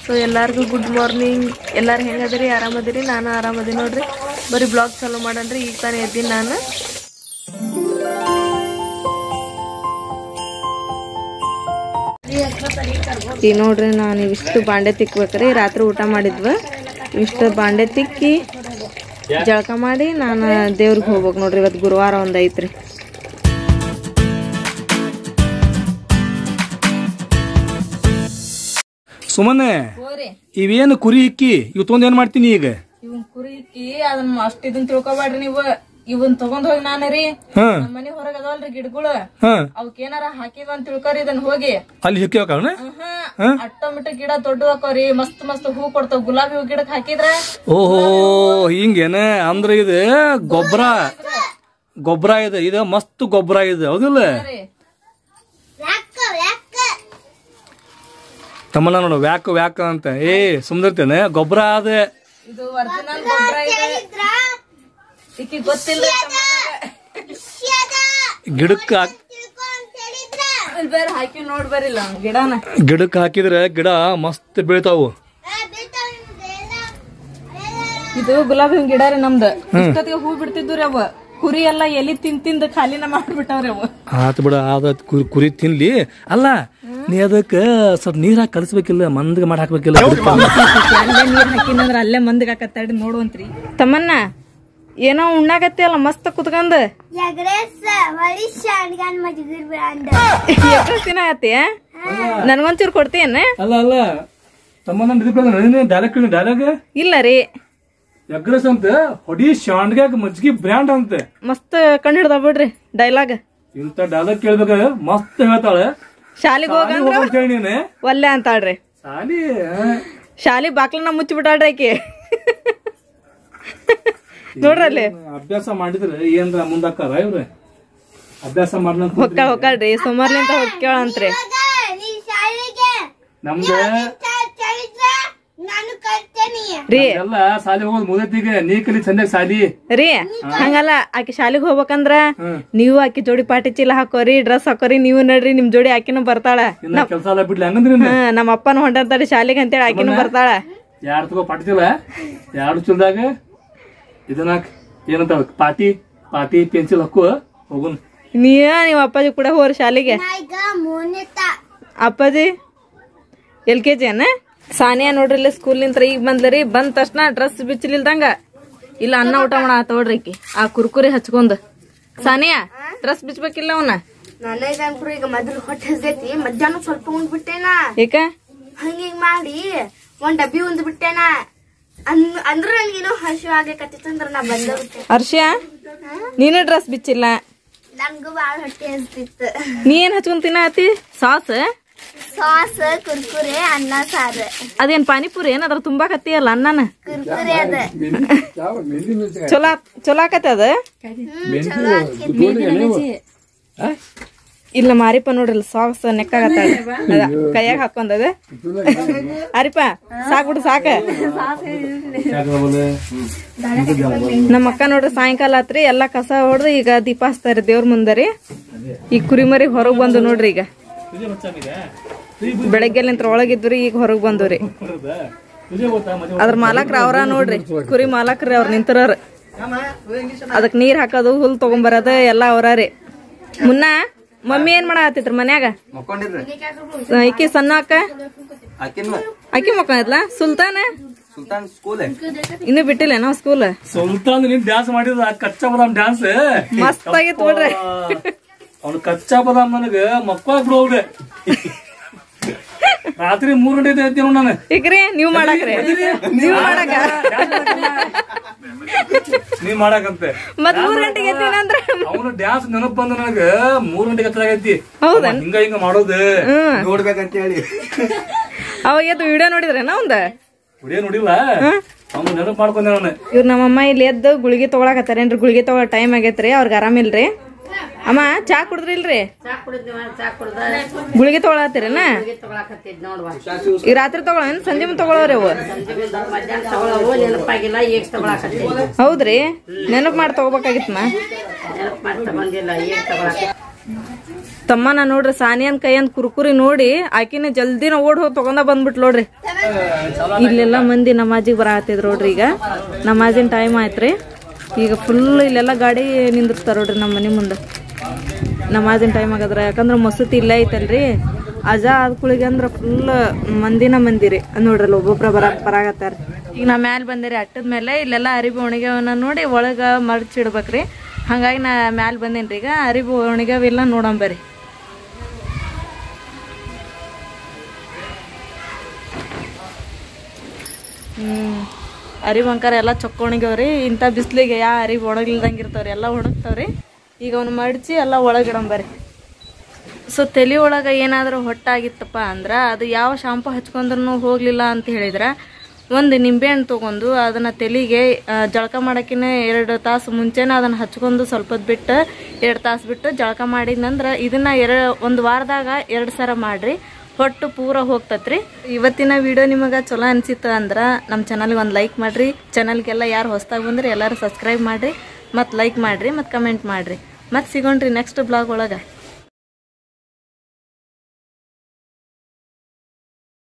So ಎಲ್ಲರಿಗೂ good morning ಎಲ್ಲಾರು ಹೆಂಗದಿರಿ ಆರಾಮದಿರಿ ನಾನು ಆರಾಮದಿ ನೋಡ್ರಿ ಬರೀ ಬ್ಲಾಗ್ ಚಾಲೂ ಮಾಡನ್ರಿ ಈಗ ತಾನೇ ಎದ್ದೀನಿ ನಾನು ಈಗ ನೋಡ್ರಿ ನಾನು ಇವಿಷ್ಟು ಬಾಂಡೆ ತಿಕ್ಬೇಕ್ರಿ ರಾತ್ರಿ ಊಟ ಮಾಡಿದ್ವ ಇವಿಷ್ಟು ಬಾಂಡೆ ತಿಕ್ಕಿ ಜಳಕ ಮಾಡಿ ನಾನು ದೇವ್ರಿಗೆ ಹೋಗ್ಬೇಕು ನೋಡ್ರಿ ಇವತ್ತು ಗುರುವಾರ ಒಂದ್ ಐತ್ರಿ ಸುಮ್ಮನೆ ಇವೇನು ಕುರಿ ಇಕ್ಕಿ ಇವ್ ತೊಂದ್ ಏನ್ ಮಾಡ್ತೀನಿ ಈಗ ಇವನ್ ಕುರಿಕಿ ಅದನ್ನ ಅಷ್ಟ ಇದನ್ ತಿಳ್ಕೊಬ್ಯಾಡ್ರಿ ನೀವು ಇವನ್ ತಗೊಂಡ್ ಹೋಗಿ ನಾನು ರೀ ಹ ನಮ್ ಮನಿ ಹೊರಗ್ ಅದಾವಲ್ರಿ ಗಿಡಗಳು ಹ ಅವಕ್ ಏನಾರ ಹಾಕಿದ ಅಂತ ತಿಳ್ಕೊರಿ ಇದನ್ ಹೋಗಿ ಅಲ್ಲಿ ಹಿಕ್ಕಿವಕವನ ಆಟೋಮೆಟಿಕ್ ಗಿಡ ದೊಡ್ಡ ಹಾಕೋರಿ ಮಸ್ತ್ ಮಸ್ತ್ ಹೂ ಕೊಡ್ತಾವ ಗುಲಾಬಿ ಹೂ ಗಿಡಕ್ ಹಾಕಿದ್ರ ಓಹೋ ಹಿಂಗೇನ ಅಂದ್ರೆ ಇದು ಗೊಬ್ಬರ ಗೊಬ್ಬರ ಇದೆ ಇದು ಮಸ್ತ್ ಗೊಬ್ಬರ ಇದೆ ಹೌದಿಲ್ಲ ರೀ ತಮ್ಮನ ನೋಡು ವ್ಯಾಕ ವ್ಯಾಕ ಅಂತ ಏ ಸುಮ್ದಿರ್ತೇನೆ ಗೊಬ್ಬರ ಅದ ಇದು ಒರಿಜಿನಲ್ ಗೊಬ್ಬರ ಇದೆ ಈಕಿ ಗೊತ್ತಿಲ್ರಿ ಗಿಡಕ್ಕೆ ಹಾಕ್ ಇಲ್ಲಿ ಬೇರೆ ಹಾಕಿ ನೋಡ್ ಬರಿಲ್ಲ ಗಿಡನ ಗಿಡಕ್ಕೆ ಹಾಕಿದ್ರೆ ಗಿಡ ಮಸ್ತ್ ಬೀಳ್ತಾವು ಇದು ಗುಲಾಬಿ ಹೂವಿನ್ ಗಿಡ ರೀ ನಮ್ದು ಇಷ್ಟೊತ್ತಿಗೆ ಹೂ ಬಿಡ್ತಿದ್ವು ರೀ ಅವ ಕುರಿ ಎಲ್ಲ ಎಲಿ ತಿಂದ್ ತಿಂದ್ ಖಾಲಿನ ಮಾಡ್ಬಿಟ್ಟವ್ರಿ ಅವು ಆತ್ ಬಿಡ ಅದ ಕುರಿ ಕುರಿ ತಿನ್ಲಿ ಅಲ್ಲ ನೀ ಅದಕ್ಕೆ ಸ್ವಲ್ಪ ನೀರ್ ಹಾಕಿ ಕಲಿಸ್ಬೇಕಿಲ್ಲ ಮಂದಿಗೆ ಮಾಡಿ ಹಾಕ್ಬೇಕಿಲ್ಲ ಅಲ್ಲೇ ನೀರ್ ಹಾಕಿನಂದ್ರ ಅಲ್ಲೇ ಮಂದಿಗೆ ಹಾಕತ್ತಾಡಿ ನೋಡುವಂತ್ರಿ ತಮ್ಮನ್ನ ಏನೋ ಉಣ್ಣಾಕತ್ತಿ ಅಲ್ಲ ಮಸ್ತ್ ಕುತ್ಕೊಂಡ್ ಎಷ್ಟ್ ದಿನ ಆತಿ ನನ್ಗೊಂಚೂರು ಕೊಡ್ತೀಯನ್ನ ಅಲ್ಲ ಅಲ್ಲ ತಮ್ಮ ಡೈಲಾಗ್ ಡೈಲಾಗ್ ಇಲ್ಲ ರೀ ಎಗ್ರೆಸ್ ಅಂತ ಹೊಡಿ ಶಾಂಡ್ಗ್ಯಾಗ ಮಜ್ಗಿ ಬ್ರ್ಯಾಂಡ್ ಅಂತೆ ಮಸ್ತ್ ಕಂಡು ಹಿಡ್ದ ಬಿಡ್ರಿ ಡೈಲಾಗ್ ಇಂತ ಡೈಲಾಗ್ ಕೇಳ್ಬೇಕಾದ್ರೆ ಮಸ್ತ್ ಹೇಳ್ತಾಳೆ ಶಾಲಿಗ್ ಹೋಗ ಶಾಲಿ ಹೋಗಂತ ಹೇಳಿ ನೀನೆ ಒಲ್ಲೆ ಅಂತಾಳ್ರಿ ಸಾಲಿ ಶಾಲಿ ಬಾಕ್ಲನ್ನ ಮುಚ್ಚಿ ಬಿಟ್ಟಾಳ್ರಿ ಆಕಿ ನೋಡ್ರಿ ಅಲ್ಲಿ ಅಭ್ಯಾಸ ಮಾಡಿದ್ರೆ ಏನ್ರ ಮುಂದಾಕಾರ ಇವ್ರೆ ಅಭ್ಯಾಸ ಮಾಡ್ಲಂತ ಹೊಕ್ಕ ಹೊಕ್ಕಳ್ರಿ ಸುಮಾರ್ಲಿಂತ ಹೊಕ್ಕೇಳಂತ್ರಿ ನಮ್ದ ರೀ ಎಲ್ಲ ಸಾಲಿ ಹೋಗೋದು ಮುದತಿಗೆ ನೀ ಕಲಿ ಚಂದಾಗ ಸಾಲಿ ರೀ ಹಂಗಲ್ಲ ಆಕಿ ಶಾಲಿಗ್ ಹೋಗ್ಬೇಕಂದ್ರ ಹ್ಮ್. ನೀವು ಆಕಿ ಜೋಡಿ ಪಾಟಿ ಚೀಲ ಹಾಕೋರಿ ಡ್ರೆಸ್ ಹಾಕೋರಿ ನೀವು ನಡ್ರಿ ನಿಮ್ ಜೋಡಿ ಆಕಿನೂ ಬರ್ತಾಳ ಇನ್ನ ಕೆಲಸ ಎಲ್ಲ ಬಿಡ್ಲಿ ಹಂಗಂದ್ರಿ ಹಾ ನಮ್ಮ ಅಪ್ಪನ ಹೊಂಟಂತಾಡಿ ಶಾಲಿಗ್ ಅಂತೇಳಿ ಆಕಿನೂ ಬರ್ತಾಳ ಯಾರು ತಗೋ ಪಾಟಿತಿಲ್ಲ ಯಾರು ಚುಲ್ದಾಗ ಇದನ್ನ ಏನಂತ ಪಾಟಿ ಪಾಟಿ ಪೆನ್ಸಿಲ್ ಹಾಕು ಹೋಗುನ್ ನೀವ ನೀವ್ ಅಪ್ಪಾಜಿ ಕೂಡ ಹೋರಿ ಶಾಲಿಗೆ ಅಪ್ಪಾಜಿ ಎಲ್ ಕೆ ಜಿ ಅನ್ನ ಸಾನಿಯಾ ನೋಡ್ರಿ ಇಲ್ಲಿ ಸ್ಕೂಲ್ ನಿಂತ್ರ ಈಗ ಬಂದ್ಲರಿ ಬಂದ ತಕ್ಷಣ ಡ್ರೆಸ್ ಬಿಚ್ಚಲಿಲ್ದಂಗ ಇಲ್ಲ ಅನ್ನ ಊಟ ಮಾಡ ತೋಡ್ರಿ ಈಕಿ ಆ ಕುರ್ಕುರಿ ಹಚ್ಕೊಂಡ್ ಸಾನಿಯಾ ಡ್ರೆಸ್ ಬಿಚ್ಚಬೇಕಿಲ್ಲ ಅವನ ನನಗಂತ್ರು ಈಗ ಮೊದಲು ಹೊಟ್ಟೆ ಹಸ್ದೈತಿ ಮಧ್ಯಾಹ್ನ ಸ್ವಲ್ಪ ಉಂಡ್ಬಿಟ್ಟೇನ ಏಕ ಹಂಗಿಂಗ್ ಮಾಡಿ ಒಂದ್ ಡಬ್ಬಿ ಉಂದ್ ಬಿಟ್ಟೇನ ಅನ್ ಅಂದ್ರ ನನ್ಗೇನೋ ಹಸಿವು ಆಗ್ಲಿಕತ್ತಿತ್ತಂದ್ರ ನಾ ಬಂದ ಬಿಟ್ಟೆ ಹರ್ಷ ನೀನು ಡ್ರೆಸ್ ಬಿಚ್ಚಿಲ್ಲ ನನ್ಗೂ ಬಾಳ ಹೊಟ್ಟೆ ಹಸ್ತಿತ್ತು ನೀ ಏನ್ ಹಚ್ಕೊಂಡ್ ತಿನ್ನತಿ ಸಾಸ್ ಸಾಸ್ ಕುರ್ಕುರೆ ಅನ್ನ ಸಾರು ಅದೇನ್ ಪಾನಿಪುರಿ ಏನ್ ಅದ್ರ ತುಂಬಾಕತ್ತೀಯಲ್ಲ ಅನ್ನನ ಕುರ್ಕುರೆ ಅದ ಚಲೋ ಚಲೋ ಆಕತಿ ಅದ ಇಲ್ಲ ಮಾರಿಪ ನೋಡ್ರಿ ಸಾಕ್ಸ್ ನೆಕ್ಕಾಗತ್ತಾಳ ಕೈಯಾಗ ಹಾಕೊಂಡದ ಅರಿಪ ಸಾಕ್ ಬಿಡು ಸಾಕ ನಮ್ಮ ಅಕ್ಕ ನೋಡ್ರಿ ಸಾಯಂಕಾಲ ಆತ್ರಿ ಎಲ್ಲಾ ಕಸ ಹೊಡ್ದು ಈಗ ದೀಪ ಹಚ್ತಾರಿ ದೇವ್ರ ಮುಂದರಿ ಈಗ ಕುರಿಮರಿ ಹೊರಗ್ ಬಂದು ನೋಡ್ರಿ ಈಗ ಬೆಳಗ್ಗೆಲಿಂತ್ರ ಒಳಗಿದ್ರಿ ಈಗ ಹೊರಗ್ ಬಂದ್ರಿ ಅದ್ರ ಮಾಲಕ್ರ ಅವ್ರ ನೋಡ್ರಿ ಕುರಿ ಮಾಲಕ್ರಿ ಅವ್ರ ನಿಂತಿರೋರ್ ಅದಕ್ ನೀರ್ ಹಾಕೋದು ಹುಲ್ ತಗೊಂಬರೋದ ಎಲ್ಲಾ ಅವ್ರ ರೀ ಮುನ್ನ ಮಮ್ಮಿ ಏನ್ ಮಾಡಾತಿದ್ರ ಮನ್ಯಾಗ ಈಕಿ ಸಣ್ಣ ಅಕ್ಕ ಅಕ್ಕಿ ಮಕ್ಕೊಂಡ್ಲ ಸುಲ್ತಾನ ಸುಲ್ತಾನ್ ಸ್ಕೂಲ್ ಇನ್ನು ಬಿಟ್ಟಿಲ್ಲ ನಾವ್ ಸ್ಕೂಲ್ ಸುಲ್ತಾನ್ ನೀನ್ ಡ್ಯಾನ್ಸ್ ಮಾಡಿದ ಕಚ್ಚಾ ಬದಾಮ್ ಡ್ಯಾನ್ಸ್ ಮಸ್ತ್ ಆಗಿತ್ತು ನೋಡ್ರಿ ಅವ್ನು ಕಚ್ಚಾ ಬದಾಮ್ ನನಗ ಮಕ್ಕಳ ಬಿಡೋಗ್ರೆ ರಾತ್ರಿ ಮೂರ್ ಗಂಟೆ ಎದ್ದೇವ್ ನಾನು ಈಗ್ರಿ ನೀವ್ ಮಾಡಾಕ್ರಿ ನೀವ್ ಮಾಡಾಕ ನೀ ಮಾಡಕಂತೆ ಮತ್ ಮೂರ್ ಗಂಟೆಗೆ ಎತ್ತೀನಂದ್ರ ಅವನು ಡ್ಯಾನ್ಸ್ ನೆನಪ್ ಬಂದ ನನಗ ಮೂರ್ ಗಂಟೆಗೆ ಎತ್ತರಾಗೈತಿ ಹೌದಾ? ಅವ ಹಿಂಗ ಹಿಂಗ ಮಾಡೋದು ನೋಡ್ಬೇಕಂತ ಹೇಳಿ ಅವಾಗ ಎದ್ದು ವಿಡಿಯೋ ನೋಡಿದ್ರೇನ ಒಂದ ಹುಡಿಯ ನೋಡಿಲ್ಲ ಅವ್ನು ನೆನಪ್ ಮಾಡ್ಕೊಂಡೆ ನಾನು ಇವ್ರ ನಮ್ಮಮ್ಮ ಇಲ್ಲಿ ಎದ್ದು ಗುಳಿಗೆ ತಗೊಳಕತ್ತಾರೇನ್ರಿ ಗುಳಿಗೆ ತಗೊಳ ಟೈಮ್ ಆಗೈತ್ರಿ ಅವ್ರಿಗೆ ಆರಾಮಿಲ್ರಿ ಅಮ್ಮ ಚಾ ಕುಡಿದ್ರಿಲ್ರಿ ಗುಳಿಗೆ ತಗೊಳತ್ತೀರೇನ ಈ ರಾತ್ರಿ ತಗೊಳ ಸಂಜೆ ಮುಂದೆ ತಗೊಳವ್ರಿ ಅವು ನೆನಪಾಗಿಲ್ಲ ಈಗ ತಗೊಳಕತ್ತೀನಿ ತಮ್ಮನ ನೋಡ್ರಿ ಸಾನಿಯನ್ ಕೈಯನ್ ಕುರ್ಕುರಿ ನೋಡಿ ಆಕಿನ ಜಲ್ದಿನ ಓಡ್ ಹೋಗಿ ತಗೊಂಡ ಬಂದ್ಬಿಟ್ ನೋಡ್ರಿ ಇಲ್ಲೆಲ್ಲ ಮಂದಿ ನಮಾಜಿಗೆ ಬರತ್ತಿದ್ರು ನೋಡ್ರಿ ಈಗ ನಮಾಜಿನ ಟೈಮ್ ಆಯ್ತ್ರಿ ಈಗ ಫುಲ್ ಇಲ್ಲೆಲ್ಲ ಗಾಡಿ ನಿಂದಿರ್ತಾರ ನೋಡ್ರಿ ನಮ್ಮ ಮನೆ ಮುಂದೆ ನಮಾಜಿನ ಟೈಮ್ ಆಗದ್ರ ಯಾಕಂದ್ರ ಮಸೂತಿ ಇಲ್ಲೇ ಐತಲ್ರಿ ಅಜಾ ಆದ ಕುಳಿಗೆ ಅಂದ್ರ ಫುಲ್ ಮಂದಿನ ಮಂದಿರಿ ನೋಡ್ರಲ್ಲ ಒಬ್ಬೊಬ್ರ ಬರಾಕ್ ಬರಾಕತ್ತಾರ ಈಗ ನಾ ಮ್ಯಾಲ ಬಂದಿರಿ ಅಟ್ಟದ ಮೇಲೆ ಇಲ್ಲೆಲ್ಲ ಅರಿಬಿ ಒಣಗ್ಯಾವನ್ನ ನೋಡಿ ಒಳಗ ಮರ್ಚಿಡ್ಬೇಕ್ರಿ ಹಂಗಾಗಿ ನಾ ಮ್ಯಾಲ ಬಂದೇನ್ರಿ ಈಗ ಅರಿಬಿ ಒಣಗ್ಯಾವೆಲ್ಲ ನೋಡಂಬರಿ ಹ್ಮ್ ಅರಿವು ಅಂಕಾರ ಎಲ್ಲ ಚೊಕ್ಕ ಒಣಗ್ಯಾವ್ರಿ ಇಂಥ ಬಿಸ್ಲಿಗೆ ಯಾ ಅರಿವು ಒಣಗಿಲ್ದಂಗೆ ಇರ್ತಾವ್ರಿ ಎಲ್ಲ ಒಣಗ್ತಾವ್ರಿ ಈಗ ಅವ್ನ ಮಡಚಿ ಎಲ್ಲ ಒಳಗಿಡಂಬರಿ ಸೊ ತಲೆ ಒಳಗೆ ಏನಾದರೂ ಹೊಟ್ಟಾಗಿತ್ತಪ್ಪ ಅಂದ್ರೆ ಅದು ಯಾವ ಶಾಂಪು ಹಚ್ಕೊಂಡ್ರೂ ಹೋಗಲಿಲ್ಲ ಅಂತ ಹೇಳಿದ್ರೆ ಒಂದು ನಿಂಬೆಹಣ್ಣು ತೊಗೊಂಡು ಅದನ್ನು ತಲೆಗೆ ಆ, ಜಳಕ ಮಾಡೋಕ್ಕಿಂತ ಎರಡು ತಾಸು ಮುಂಚೆನೇ ಅದನ್ನು ಹಚ್ಕೊಂಡು ಸ್ವಲ್ಪ ಹೊತ್ತು ಬಿಟ್ಟು ಎರಡು ತಾಸು ಬಿಟ್ಟು ಜಳಕ ಮಾಡಿದ್ನಂದ್ರೆ ಇದನ್ನು ಎರಡು ಒಂದು ವಾರದಾಗ ಎರಡು ಸರ ಮಾಡಿರಿ ಹೊಟ್ಟು ಪೂರ ಹೋಗ್ತತ್ರಿ ಇವತ್ತಿನ ವಿಡಿಯೋ ನಿಮಗೆ ಚಲೋ ಅನ್ಸಿತ್ತು ಅಂದ್ರೆ ನಮ್ಮ ಚಾನಲ್ಗೆ ಒಂದು ಲೈಕ್ ಮಾಡಿರಿ ಚಾನಲ್ಗೆಲ್ಲ ಯಾರು ಹೊಸ್ದಾಗಿ ಬಂದ್ರೆ ಎಲ್ಲರೂ ಸಬ್ಸ್ಕ್ರೈಬ್ ಮಾಡಿರಿ ಮತ್ತು ಲೈಕ್ ಮಾಡಿರಿ ಮತ್ತು ಕಮೆಂಟ್ ಮಾಡಿರಿ ಮತ್ತು ಸಿಗೋಣ್ರಿ ನೆಕ್ಸ್ಟ್ ಬ್ಲಾಗ್ ಒಳಗೆ